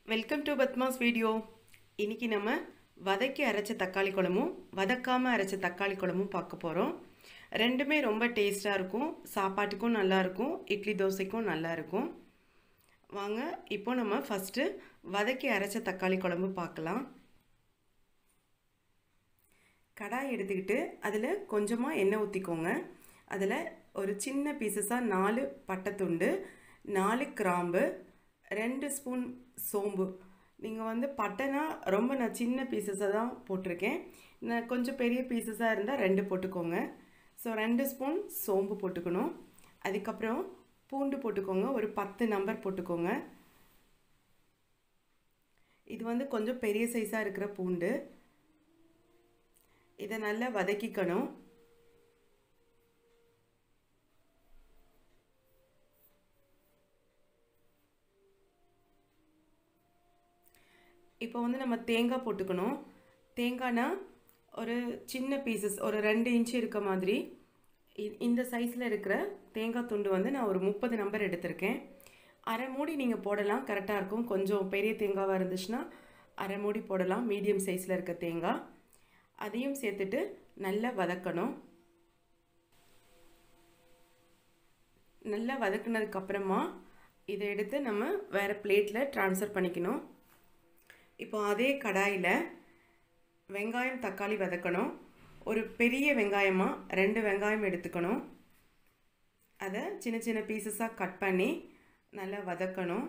welcome to Padma's video இன்னைக்கு நம்ம வதக்கி அரைச்ச தக்காளி குழம்பும் வதக்காமல் அரைச்ச தக்காளி குழம்பும் பார்க்க போகிறோம் ரெண்டுமே ரொம்ப டேஸ்ட்டாக இருக்கும் சாப்பாட்டுக்கும் நல்லா இருக்கும் இட்லி தோசைக்கும் நல்லா இருக்கும் வாங்க இப்போ நம்ம ஃபஸ்ட்டு வதக்கி அரைச்ச தக்காளி குழம்பு பார்க்கலாம் கடாய் எடுத்துக்கிட்டு அதில் கொஞ்சமாக எண்ணெய் ஊற்றிக்கோங்க அதில் ஒரு சின்ன பீசஸாக நாலு பட்டைத்துண்டு நாலு கிராம்பு ரெண்டு ஸ்பூன் சோம்பு நீங்கள் வந்து பட்டைனா ரொம்ப நான் சின்ன பீசஸாக தான் போட்டிருக்கேன் நான் கொஞ்சம் பெரிய பீசஸாக இருந்தால் ரெண்டு போட்டுக்கோங்க ஸோ ரெண்டு ஸ்பூன் சோம்பு போட்டுக்கணும் அதுக்கப்புறம் பூண்டு போட்டுக்கோங்க ஒரு பத்து நம்பர் போட்டுக்கோங்க இது வந்து கொஞ்சம் பெரிய சைஸாக இருக்கிற பூண்டு இதை நல்லா வதக்கிக்கணும் இப்போ வந்து நம்ம தேங்காய் போட்டுக்கணும் தேங்காய்னா ஒரு சின்ன பீசஸ் ஒரு ரெண்டு இன்ச்சு இருக்க மாதிரி இந்த சைஸில் இருக்கிற தேங்காய் துண்டு வந்து நான் ஒரு முப்பது நம்பர் எடுத்திருக்கேன் அரை மூடி நீங்கள் போடலாம் கரெக்டாக இருக்கும் கொஞ்சம் பெரிய தேங்காவாக இருந்துச்சுன்னா அரை மூடி போடலாம் மீடியம் சைஸில் இருக்க தேங்காய் அதையும் சேர்த்துட்டு நல்லா வதக்கணும் நல்லா வதக்குனதுக்கப்புறமா இதை எடுத்து நம்ம வேறு பிளேட்டில் ட்ரான்ஸ்ஃபர் பண்ணிக்கணும் இப்போ அதே கடாயில் வெங்காயம் தக்காளி வதக்கணும் ஒரு பெரிய வெங்காயமாக ரெண்டு வெங்காயம் எடுத்துக்கணும் அதை சின்ன சின்ன பீசஸாக கட் பண்ணி நல்லா வதக்கணும்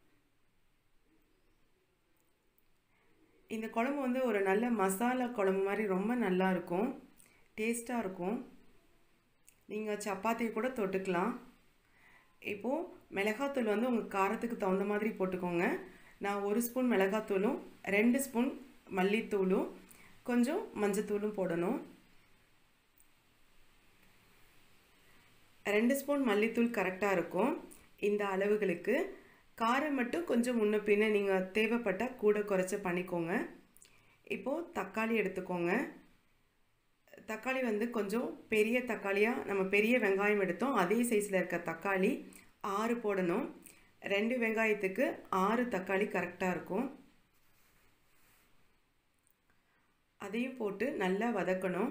இந்த குழம்பு வந்து ஒரு நல்ல மசாலா குழம்பு மாதிரி ரொம்ப நல்லா இருக்கும் டேஸ்ட்டாக இருக்கும் நீங்கள் சப்பாத்தி கூட தொட்டுக்கலாம் இப்போது மிளகாத்தூள் வந்து உங்கள் காரத்துக்கு தகுந்த மாதிரி போட்டுக்கோங்க நான் ஒரு ஸ்பூன் மிளகாத்தூளும் ரெண்டு ஸ்பூன் மல்லித்தூளும் கொஞ்சம் மஞ்சத்தூளும் போடணும் ரெண்டு ஸ்பூன் மல்லித்தூள் கரெக்டாக இருக்கும் இந்த அளவுகளுக்கு காரம் மட்டும் கொஞ்சம் முன்ன பின்ன நீங்கள் தேவைப்பட்டால் கூட குறைச்சி பண்ணிக்கோங்க இப்போது தக்காளி எடுத்துக்கோங்க தக்காளி வந்து கொஞ்சம் பெரிய தக்காளியாக நம்ம பெரிய வெங்காயம் எடுத்தோம் அதே சைஸில் இருக்க தக்காளி ஆறு போடணும் ரெண்டு வெங்காயத்துக்கு ஆறு தக்காளி கரெக்டாக இருக்கும் அதையும் போட்டு நல்லா வதக்கணும்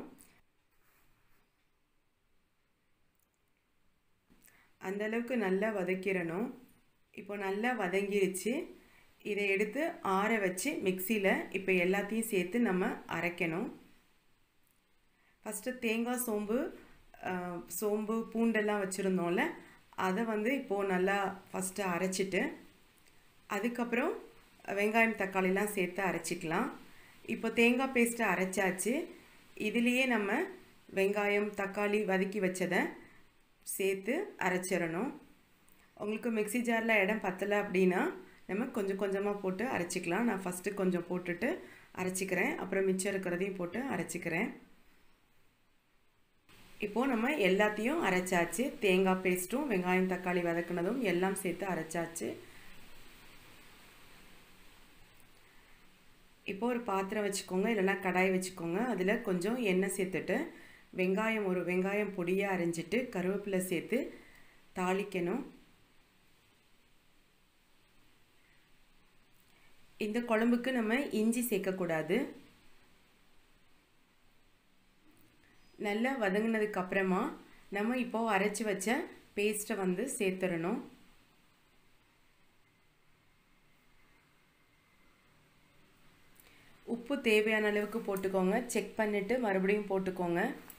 அந்தளவுக்கு நல்லா வதக்கிடணும் இப்போ நல்லா வதங்கிருச்சு இதை எடுத்து ஆற வச்சு மிக்சியில் இப்போ எல்லாத்தையும் சேர்த்து நம்ம அரைக்கணும் ஃபஸ்ட்டு தேங்காய் சோம்பு சோம்பு பூண்டெல்லாம் வச்சுருந்தோம்ல அதை வந்து இப்போது நல்லா ஃபஸ்ட்டு அரைச்சிட்டு அதுக்கப்புறம் வெங்காயம் தக்காளிலாம் சேர்த்து அரைச்சிக்கலாம் இப்போ தேங்காய் பேஸ்ட்டை அரைச்சாச்சு இதுலேயே நம்ம வெங்காயம் தக்காளி வதக்கி வச்சதை சேர்த்து அரைச்சிடணும் உங்களுக்கு மிக்சி ஜாரில் இடம் பத்தலை அப்படின்னா நம்ம கொஞ்சம் கொஞ்சமாக போட்டு அரைச்சிக்கலாம் நான் ஃபஸ்ட்டு கொஞ்சம் போட்டுட்டு அரைச்சிக்கிறேன் அப்புறம் மிச்சம் இருக்கிறதையும் போட்டு அரைச்சிக்கிறேன் இப்போது நம்ம எல்லாத்தையும் அரைச்சாச்சு தேங்காய் பேஸ்ட்டும் வெங்காயம் தக்காளி வதக்குனதும் எல்லாம் சேர்த்து அரைச்சாச்சு இப்போ ஒரு பாத்திரம் வச்சுக்கோங்க இல்லைன்னா கடாய் வச்சுக்கோங்க அதில் கொஞ்சம் எண்ணெய் சேர்த்துட்டு வெங்காயம் ஒரு வெங்காயம் பொடியாக அரைஞ்சிட்டு கருவேப்பிலை சேர்த்து தாளிக்கணும் இந்த குழம்புக்கு நம்ம இஞ்சி சேர்க்கக்கூடாது நல்லா வதங்கினதுக்கு அப்புறமா நம்ம இப்போது அரைச்சி வச்ச பேஸ்ட்டை வந்து சேர்த்துடணும் உப்பு தேவையான அளவுக்கு போட்டுக்கோங்க செக் பண்ணிவிட்டு மறுபடியும் போட்டுக்கோங்க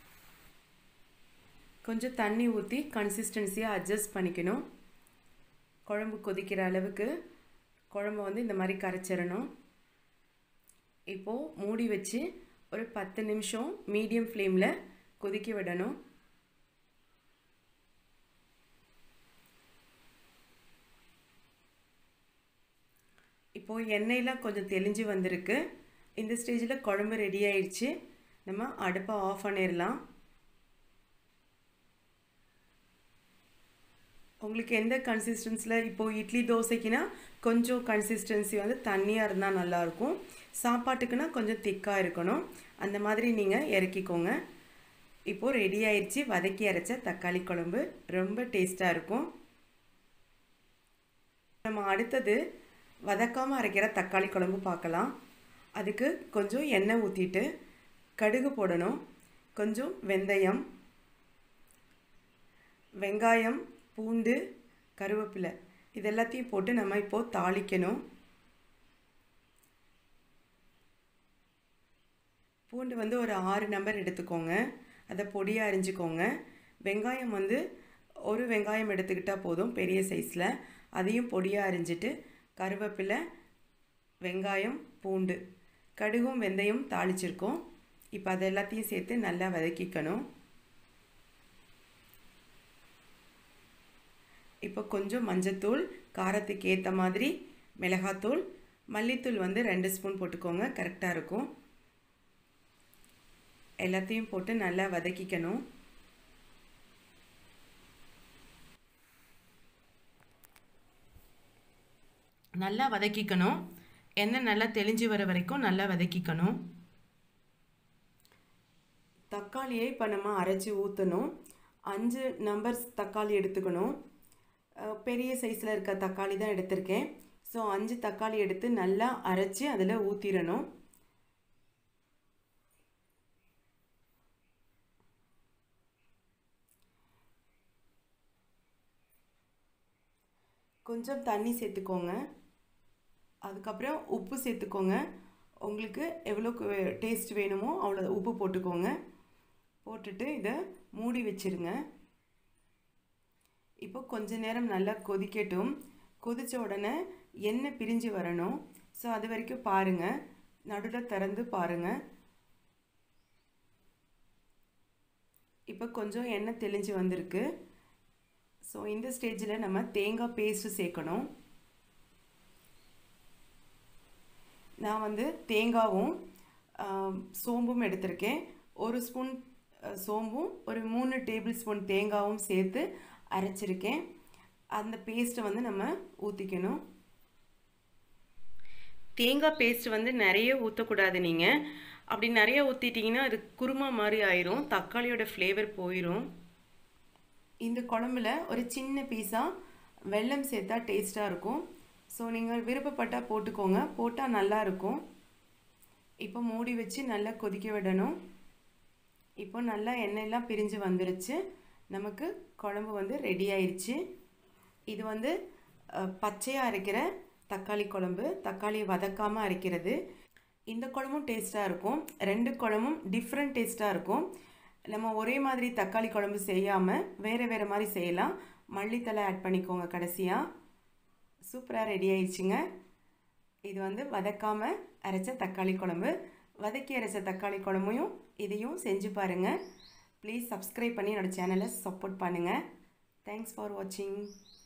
கொஞ்சம் தண்ணி ஊற்றி கன்சிஸ்டன்சியாக அட்ஜஸ்ட் பண்ணிக்கணும் குழம்பு கொதிக்கிற அளவுக்கு குழம்பு வந்து இந்த மாதிரி கரைச்சிடணும் இப்போது மூடி வச்சு ஒரு பத்து நிமிஷம் மீடியம் ஃப்ளேமில் கொதிக்க விடணும் இப்போது எண்ணெயெலாம் கொஞ்சம் தெளிஞ்சு வந்திருக்கு இந்த ஸ்டேஜில் குழம்பு ரெடி ஆயிடுச்சு நம்ம அடுப்பை ஆஃப் பண்ணிடலாம் உங்களுக்கு எந்த கன்சிஸ்டன்ஸில் இப்போது இட்லி தோசைக்குனா கொஞ்சம் கன்சிஸ்டன்சி வந்து தண்ணியாக இருந்தால் நல்லாயிருக்கும் சாப்பாட்டுக்குன்னா கொஞ்சம் திக்காக இருக்கணும் அந்த மாதிரி நீங்கள் இறக்கிக்கோங்க இப்போது ரெடி ஆயிடுச்சு வதக்கி அரைச்ச தக்காளி குழம்பு ரொம்ப டேஸ்ட்டாக இருக்கும் நம்ம அடுத்தது வதக்காமல் அரைக்கிற தக்காளி குழம்பு பார்க்கலாம் அதுக்கு கொஞ்சம் எண்ணெய் ஊற்றிட்டு கடுகு போடணும் கொஞ்சம் வெந்தயம் வெங்காயம் பூண்டு கருவேப்பிலை இது எல்லாத்தையும் போட்டு நம்ம இப்போது தாளிக்கணும் பூண்டு வந்து ஒரு ஆறு நம்பர் எடுத்துக்கோங்க அதை பொடியாக அரிஞ்சுக்கோங்க வெங்காயம் வந்து ஒரு வெங்காயம் எடுத்துக்கிட்டால் போதும் பெரிய சைஸில் அதையும் பொடியாக அரிஞ்சிட்டு கருவேப்பிலை வெங்காயம் பூண்டு கடுகும் வெந்தயம் தாளிச்சிருக்கோம் இப்போ அதை எல்லாத்தையும் சேர்த்து நல்லா வதக்கிக்கணும் இப்போ கொஞ்சம் மஞ்சத்தூள் காரத்துக்கு ஏற்ற மாதிரி மிளகாத்தூள் மல்லித்தூள் வந்து ரெண்டு ஸ்பூன் போட்டுக்கோங்க கரெக்டாக இருக்கும் எல்லாத்தையும் போட்டு நல்லா வதக்கிக்கணும் நல்லா வதக்கிக்கணும் எண்ணெய் நல்லா தெளிஞ்சு வர வரைக்கும் நல்லா வதக்கிக்கணும் தக்காளியை இப்போ நம்ம அரைச்சி ஊற்றணும் அஞ்சு நம்பர்ஸ் தக்காளி எடுத்துக்கணும் பெரிய சைஸில் இருக்க தக்காளி தான் எடுத்திருக்கேன் ஸோ அஞ்சு தக்காளி எடுத்து நல்லா அரைச்சி அதில் ஊற்றிடணும் கொஞ்சம் தண்ணி சேர்த்துக்கோங்க அதுக்கப்புறம் உப்பு சேர்த்துக்கோங்க உங்களுக்கு எவ்வளோக்கு டேஸ்ட் வேணுமோ அவ்வளோ உப்பு போட்டுக்கோங்க போட்டுட்டு இதை மூடி வச்சுருங்க இப்போ கொஞ்ச நேரம் நல்லா கொதிக்கட்டும் கொதித்த உடனே எண்ணெய் பிரிஞ்சு வரணும் ஸோ அது வரைக்கும் பாருங்கள் நடுவில் திறந்து பாருங்கள் இப்போ கொஞ்சம் எண்ணெய் தெளிஞ்சு வந்திருக்கு ஸோ இந்த ஸ்டேஜில் நம்ம தேங்காய் பேஸ்ட்டு சேர்க்கணும் நான் வந்து தேங்காவும் சோம்பும் எடுத்திருக்கேன் ஒரு ஸ்பூன் சோம்பும் ஒரு மூணு டேபிள் ஸ்பூன் தேங்காவும் சேர்த்து அரைச்சிருக்கேன் அந்த பேஸ்ட்டை வந்து நம்ம ஊற்றிக்கணும் தேங்காய் பேஸ்ட் வந்து நிறைய ஊற்றக்கூடாது நீங்கள் அப்படி நிறைய ஊற்றிட்டிங்கன்னா அது குருமா மாதிரி ஆயிரும் தக்காளியோட ஃப்ளேவர் போயிடும் இந்த குழம்புல ஒரு சின்ன பீஸாக வெல்லம் சேர்த்தா டேஸ்ட்டாக இருக்கும் ஸோ நீங்கள் விருப்பப்பட்டால் போட்டுக்கோங்க போட்டால் நல்லா இருக்கும் இப்போ மூடி வச்சு நல்லா கொதிக்க விடணும் இப்போ நல்லா எண்ணெயெல்லாம் பிரிஞ்சு வந்துருச்சு நமக்கு குழம்பு வந்து ரெடி ஆயிடுச்சு இது வந்து பச்சையாக அரைக்கிற தக்காளி குழம்பு தக்காளியை வதக்காமல் அரைக்கிறது இந்த குழம்பும் டேஸ்ட்டாக இருக்கும் ரெண்டு குழம்பும் டிஃப்ரெண்ட் டேஸ்ட்டாக இருக்கும் நம்ம ஒரே மாதிரி தக்காளி குழம்பு செய்யாமல் வேறு வேறு மாதிரி செய்யலாம் மல்லித்தலை ஆட் பண்ணிக்கோங்க கடைசியாக சூப்பராக ரெடி ஆயிடுச்சுங்க இது வந்து வதக்காமல் அரைச்ச தக்காளி குழம்பு வதக்கி அரைச்ச தக்காளி குழம்பையும் இதையும் செஞ்சு பாருங்கள் ப்ளீஸ் சப்ஸ்கிரைப் பண்ணி என்னோடய சேனலை சப்போர்ட் பண்ணுங்கள் தேங்க்ஸ் ஃபார் வாட்சிங்